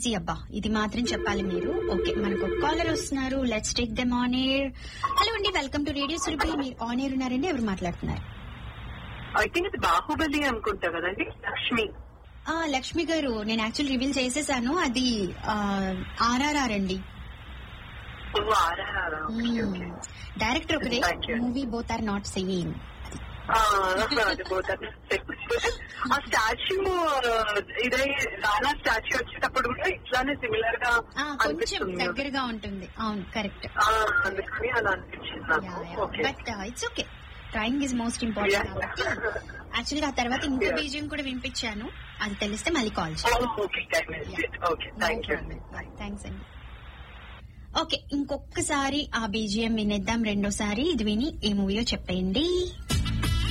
Easy అబ్బా ఇది మాత్రం చెప్పాలి మీరు ఓకే మనకు ఒక కాలర్ వస్తున్నారు let's take them on air hello అండి వెల్కమ్ టు రేడియో సురభి మీరు ఆన్ ఎయిర్ ఉన్నారండి ఎవరు మాట్లాడుతున్నారు ఐ థింక్ ఇది బాహుబలి అనుకుంటా కదండి లక్ష్మి ఆ లక్ష్మి గారు నేను యాక్చువల్ రివీల్ చేసేసాను అది ఆర్ఆర్ఆర్ అండి ఓ, ఆర్ఆర్ఆర్. Okay, okay. డైరెక్టర్ ఒకరే Thank you. Movie both are not same ఆ, అది పోతాను. ఆ స్టాచ్యూ ఇదై రానా స్టాచ్యూ వచ్చేటప్పుడు కూడా ఇట్లానే సిమిలర్ గా కొంచెం అనిపిస్తుంది దగ్గరగా ఉంటుంది అవును కరెక్ట్ ఆ, అందుకని అలా అనిపించింది నాకు okay but it's okay trying is most important Yeah. కాబట్టి యాక్చువల్ గా ఆ తర్వాత ఇంకో Yeah. బీజియం కూడా వినిపించాను అది తెలిస్తే మళ్ళీ కాల్ చేయండి okay okay thank you thanks అండి ఓకే ఇంకొకసారి ఆ బీజిఎం వినేద్దాం రెండోసారి ఇది విని ఏ మూవీయో చెప్పేయండి